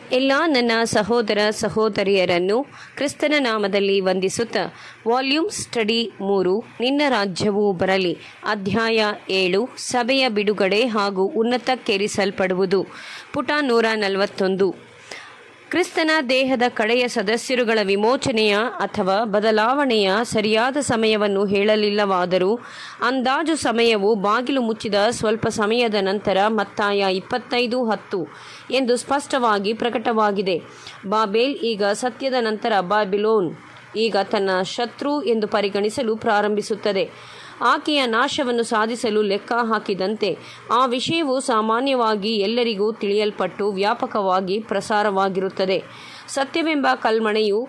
ಎಲ್ಲ ನನ್ನ ಸಹೋದರ ಸಹೋದರಿಯರನ್ನು ಕ್ರಿಸ್ತನ ನಾಮದಲ್ಲಿ ವಂದಿಸುತ್ತಾ ವಾಲ್ಯೂಮ್ ಸ್ಟಡಿ ಮೂರು ನಿನ್ನ ರಾಜ್ಯವು ಬರಲಿ ಅಧ್ಯಾಯ ಏಳು ಸಭೆಯ ಬಿಡುಗಡೆ ಹಾಗೂ ಉನ್ನತಕ್ಕೇರಿಸಲ್ಪಡುವುದು ಪುಟ ನೂರ ನಲವತ್ತೊಂದು ಕ್ರಿಸ್ತನ ದೇಹದ ಕಡೆಯ ಸದಸ್ಯರುಗಳ ವಿಮೋಚನೆಯ ಅಥವಾ ಬದಲಾವಣೆಯ ಸರಿಯಾದ ಸಮಯವನ್ನು ಹೇಳಲಿಲ್ಲವಾದರೂ ಅಂದಾಜು ಸಮಯವು ಬಾಗಿಲು ಮುಚ್ಚಿದ ಸ್ವಲ್ಪ ಸಮಯದ ನಂತರ ಮತ್ತಾಯ ಇಪ್ಪತ್ತೈದು ಹತ್ತು ಎಂದು ಸ್ಪಷ್ಟವಾಗಿ ಪ್ರಕಟವಾಗಿದೆ ಬಾಬೇಲ್ ಈಗ ಸತ್ಯದ ನಂತರ ಬಾಬಿಲೋನ್ ಈಗ ತನ್ನ ಶತ್ರು ಎಂದು ಪರಿಗಣಿಸಲು ಪ್ರಾರಂಭಿಸುತ್ತದೆ ಆಕೆಯ ನಾಶವನ್ನು ಸಾಧಿಸಲು ಲೆಕ್ಕ ಹಾಕಿದಂತೆ ಆ ವಿಷಯವು ಸಾಮಾನ್ಯವಾಗಿ ಎಲ್ಲರಿಗೂ ತಿಳಿಯಲ್ಪಟ್ಟು ವ್ಯಾಪಕವಾಗಿ ಪ್ರಸಾರವಾಗಿರುತ್ತದೆ ಸತ್ಯವೆಂಬ ಕಲ್ಮಣೆಯು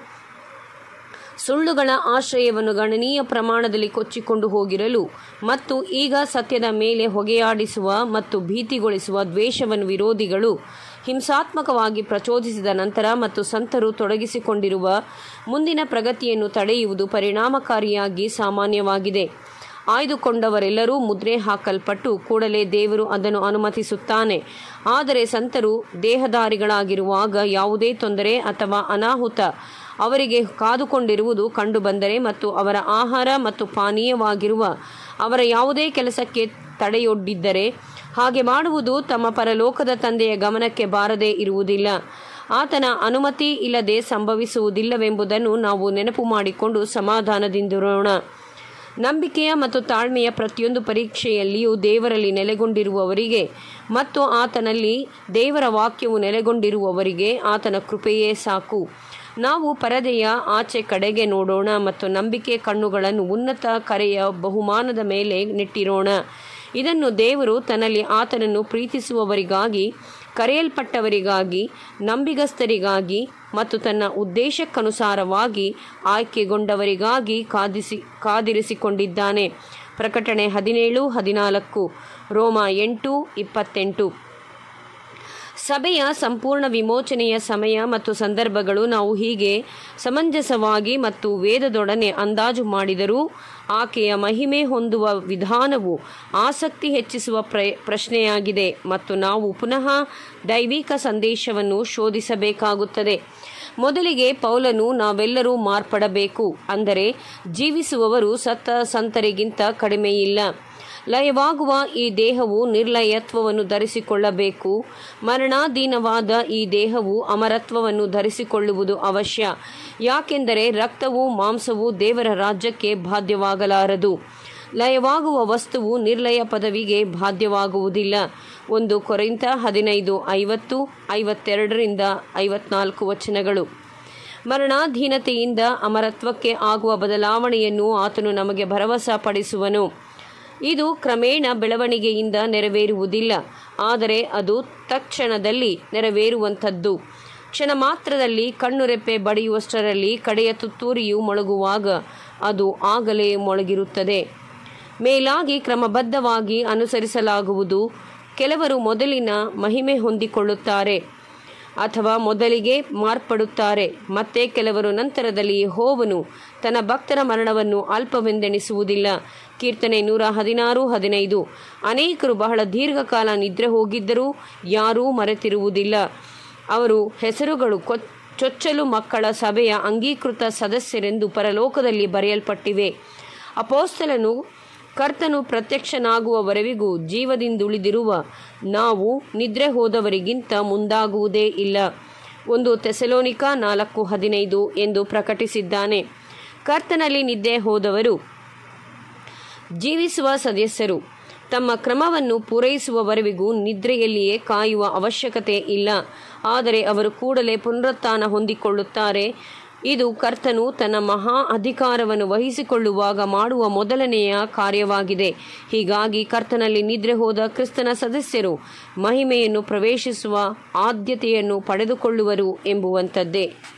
ಸುಳ್ಳುಗಳ ಆಶ್ರಯವನ್ನು ಗಣನೀಯ ಪ್ರಮಾಣದಲ್ಲಿ ಕೊಚ್ಚಿಕೊಂಡು ಹೋಗಿರಲು ಮತ್ತು ಈಗ ಸತ್ಯದ ಮೇಲೆ ಹೊಗೆಯಾಡಿಸುವ ಮತ್ತು ಭೀತಿಗೊಳಿಸುವ ದ್ವೇಷವನ್ನು ವಿರೋಧಿಗಳು ಹಿಂಸಾತ್ಮಕವಾಗಿ ಪ್ರಚೋದಿಸಿದ ನಂತರ ಮತ್ತು ಸಂತರು ತೊಡಗಿಸಿಕೊಂಡಿರುವ ಮುಂದಿನ ಪ್ರಗತಿಯನ್ನು ತಡೆಯುವುದು ಪರಿಣಾಮಕಾರಿಯಾಗಿ ಸಾಮಾನ್ಯವಾಗಿದೆ ಆಯ್ದುಕೊಂಡವರೆಲ್ಲರೂ ಮುದ್ರೆ ಹಾಕಲ್ಪಟ್ಟು ಕೂಡಲೇ ದೇವರು ಅದನ್ನು ಅನುಮತಿಸುತ್ತಾನೆ ಆದರೆ ಸಂತರು ದೇಹದಾರಿಗಳಾಗಿರುವಾಗ ಯಾವುದೇ ತೊಂದರೆ ಅಥವಾ ಅನಾಹುತ ಅವರಿಗೆ ಕಾದುಕೊಂಡಿರುವುದು ಕಂಡುಬಂದರೆ ಮತ್ತು ಅವರ ಆಹಾರ ಮತ್ತು ಪಾನೀಯವಾಗಿರುವ ಅವರ ಯಾವುದೇ ಕೆಲಸಕ್ಕೆ ತಡೆಯೊಡ್ಡಿದ್ದರೆ ಹಾಗೆ ಮಾಡುವುದು ತಮ್ಮ ಪರಲೋಕದ ತಂದೆಯ ಗಮನಕ್ಕೆ ಬಾರದೇ ಇರುವುದಿಲ್ಲ ಆತನ ಅನುಮತಿ ಇಲ್ಲದೆ ಸಂಭವಿಸುವುದಿಲ್ಲವೆಂಬುದನ್ನು ನಾವು ನೆನಪು ಮಾಡಿಕೊಂಡು ಸಮಾಧಾನದಿಂದಿರೋಣ ನಂಬಿಕೆಯ ಮತ್ತು ತಾಳ್ಮೆಯ ಪ್ರತಿಯೊಂದು ಪರೀಕ್ಷೆಯಲ್ಲಿಯೂ ದೇವರಲ್ಲಿ ನೆಲೆಗೊಂಡಿರುವವರಿಗೆ ಮತ್ತು ಆತನಲ್ಲಿ ದೇವರ ವಾಕ್ಯವು ನೆಲೆಗೊಂಡಿರುವವರಿಗೆ ಆತನ ಕೃಪೆಯೇ ಸಾಕು ನಾವು ಪರದೆಯ ಆಚೆ ಕಡೆಗೆ ನೋಡೋಣ ಮತ್ತು ನಂಬಿಕೆ ಕಣ್ಣುಗಳನ್ನು ಉನ್ನತ ಕರೆಯ ಬಹುಮಾನದ ಮೇಲೆ ನೆಟ್ಟಿರೋಣ ಇದನ್ನು ದೇವರು ತನ್ನಲ್ಲಿ ಆತನನ್ನು ಪ್ರೀತಿಸುವವರಿಗಾಗಿ ಕರೆಯಲ್ಪಟ್ಟವರಿಗಾಗಿ ನಂಬಿಗಸ್ತರಿಗಾಗಿ ಮತ್ತು ತನ್ನ ಉದ್ದೇಶಕ್ಕನುಸಾರವಾಗಿ ಆಯ್ಕೆಗೊಂಡವರಿಗಾಗಿ ಕಾದಿಸಿ ಕಾದಿರಿಸಿಕೊಂಡಿದ್ದಾನೆ ಪ್ರಕಟಣೆ ಹದಿನೇಳು ಹದಿನಾಲ್ಕು ರೋಮ ಎಂಟು ಇಪ್ಪತ್ತೆಂಟು ಸಭೆಯ ಸಂಪೂರ್ಣ ವಿಮೋಚನೆಯ ಸಮಯ ಮತ್ತು ಸಂದರ್ಭಗಳು ನಾವು ಹೀಗೆ ಸಮಂಜಸವಾಗಿ ಮತ್ತು ವೇದದೊಡನೆ ಅಂದಾಜು ಮಾಡಿದರೂ ಆಕೆಯ ಮಹಿಮೆ ಹೊಂದುವ ವಿಧಾನವು ಆಸಕ್ತಿ ಹೆಚ್ಚಿಸುವ ಪ್ರ ಪ್ರಶ್ನೆಯಾಗಿದೆ ಮತ್ತು ನಾವು ಪುನಃ ದೈವಿಕ ಸಂದೇಶವನ್ನು ಶೋಧಿಸಬೇಕಾಗುತ್ತದೆ ಮೊದಲಿಗೆ ಪೌಲನು ನಾವೆಲ್ಲರೂ ಮಾರ್ಪಡಬೇಕು ಅಂದರೆ ಜೀವಿಸುವವರು ಸತ್ತ ಸಂತರಿಗಿಂತ ಕಡಿಮೆಯಿಲ್ಲ ಲಯವಾಗುವ ಈ ದೇಹವು ನಿರ್ಲಯತ್ವವನ್ನು ಧರಿಸಿಕೊಳ್ಳಬೇಕು ಮರಣಾಧೀನವಾದ ಈ ದೇಹವು ಅಮರತ್ವವನ್ನು ಧರಿಸಿಕೊಳ್ಳುವುದು ಅವಶ್ಯ ಯಾಕೆಂದರೆ ರಕ್ತವು ಮಾಂಸವು ದೇವರ ರಾಜ್ಯಕ್ಕೆ ಬಾಧ್ಯವಾಗಲಾರದು ಲಯವಾಗುವ ವಸ್ತುವು ನಿರ್ಲಯ ಪದವಿಗೆ ಬಾಧ್ಯವಾಗುವುದಿಲ್ಲ ಒಂದು ಕೊರಿಂತ ಹದಿನೈದು ಐವತ್ತು ಐವತ್ತೆರಡರಿಂದ ಐವತ್ನಾಲ್ಕು ವಚನಗಳು ಮರಣಾಧೀನತೆಯಿಂದ ಅಮರತ್ವಕ್ಕೆ ಆಗುವ ಬದಲಾವಣೆಯನ್ನು ಆತನು ನಮಗೆ ಭರವಸೆ ಪಡಿಸುವನು ಇದು ಕ್ರಮೇಣ ಬೆಳವಣಿಗೆಯಿಂದ ನೆರವೇರುವುದಿಲ್ಲ ಆದರೆ ಅದು ತಕ್ಷಣದಲ್ಲಿ ನೆರವೇರುವಂಥದ್ದು ಕ್ಷಣ ಮಾತ್ರದಲ್ಲಿ ಕಣ್ಣುರೆಪ್ಪೆ ಬಡಿಯುವಷ್ಟರಲ್ಲಿ ಕಡೆಯ ತುತ್ತೂರಿಯು ಮೊಳಗುವಾಗ ಅದು ಆಗಲೇ ಮೊಳಗಿರುತ್ತದೆ ಮೇಲಾಗಿ ಕ್ರಮಬದ್ಧವಾಗಿ ಅನುಸರಿಸಲಾಗುವುದು ಕೆಲವರು ಮೊದಲಿನ ಮಹಿಮೆ ಹೊಂದಿಕೊಳ್ಳುತ್ತಾರೆ ಅಥವಾ ಮೊದಲಿಗೆ ಮಾರ್ಪಡುತ್ತಾರೆ ಮತ್ತೆ ಕೆಲವರು ನಂತರದಲ್ಲಿ ಹೋವನು ತನ್ನ ಭಕ್ತರ ಮರಣವನ್ನು ಅಲ್ಪವೆಂದೆಣಿಸುವುದಿಲ್ಲ ಕೀರ್ತನೆ ನೂರ ಹದಿನಾರು ಹದಿನೈದು ಅನೇಕರು ಬಹಳ ದೀರ್ಘಕಾಲ ನಿದ್ರೆ ಹೋಗಿದ್ದರೂ ಯಾರೂ ಮರೆತಿರುವುದಿಲ್ಲ ಅವರು ಹೆಸರುಗಳು ಕೊ ಚೊಚ್ಚಲು ಮಕ್ಕಳ ಸಭೆಯ ಅಂಗೀಕೃತ ಸದಸ್ಯರೆಂದು ಪರಲೋಕದಲ್ಲಿ ಬರೆಯಲ್ಪಟ್ಟಿವೆ ಅಪೋಸ್ತಲನು ಕರ್ತನು ಪ್ರತ್ಯಕ್ಷನಾಗುವವರೆವಿಗೂ ಜೀವದಿಂದುಳಿದಿರುವ ನಾವು ನಿದ್ರೆ ಹೋದವರಿಗಿಂತ ಮುಂದಾಗುವುದೇ ಇಲ್ಲ ಒಂದು ತೆಸಲೋನಿಕ ನಾಲ್ಕು ಹದಿನೈದು ಎಂದು ಪ್ರಕಟಿಸಿದ್ದಾನೆ ಕರ್ತನಲ್ಲಿ ನಿದ್ದೆ ಹೋದವರು ಜೀವಿಸುವ ಸದಸ್ಯರು ತಮ್ಮ ಕ್ರಮವನ್ನು ಪೂರೈಸುವವರೆವಿಗೂ ನಿದ್ರೆಯಲ್ಲಿಯೇ ಕಾಯುವ ಅವಶ್ಯಕತೆ ಇಲ್ಲ ಆದರೆ ಅವರು ಕೂಡಲೇ ಪುನರುತ್ಥಾನ ಹೊಂದಿಕೊಳ್ಳುತ್ತಾರೆ ಇದು ಕರ್ತನು ತನ್ನ ಮಹಾ ಅಧಿಕಾರವನ್ನು ವಹಿಸಿಕೊಳ್ಳುವಾಗ ಮಾಡುವ ಮೊದಲನೆಯ ಕಾರ್ಯವಾಗಿದೆ ಹೀಗಾಗಿ ಕರ್ತನಲ್ಲಿ ನಿದ್ರೆ ಹೋದ ಕ್ರಿಸ್ತನ ಸದಸ್ಯರು ಮಹಿಮೆಯನ್ನು ಪ್ರವೇಶಿಸುವ ಆದ್ಯತೆಯನ್ನು ಪಡೆದುಕೊಳ್ಳುವರು ಎಂಬುವಂಥದ್ದೇ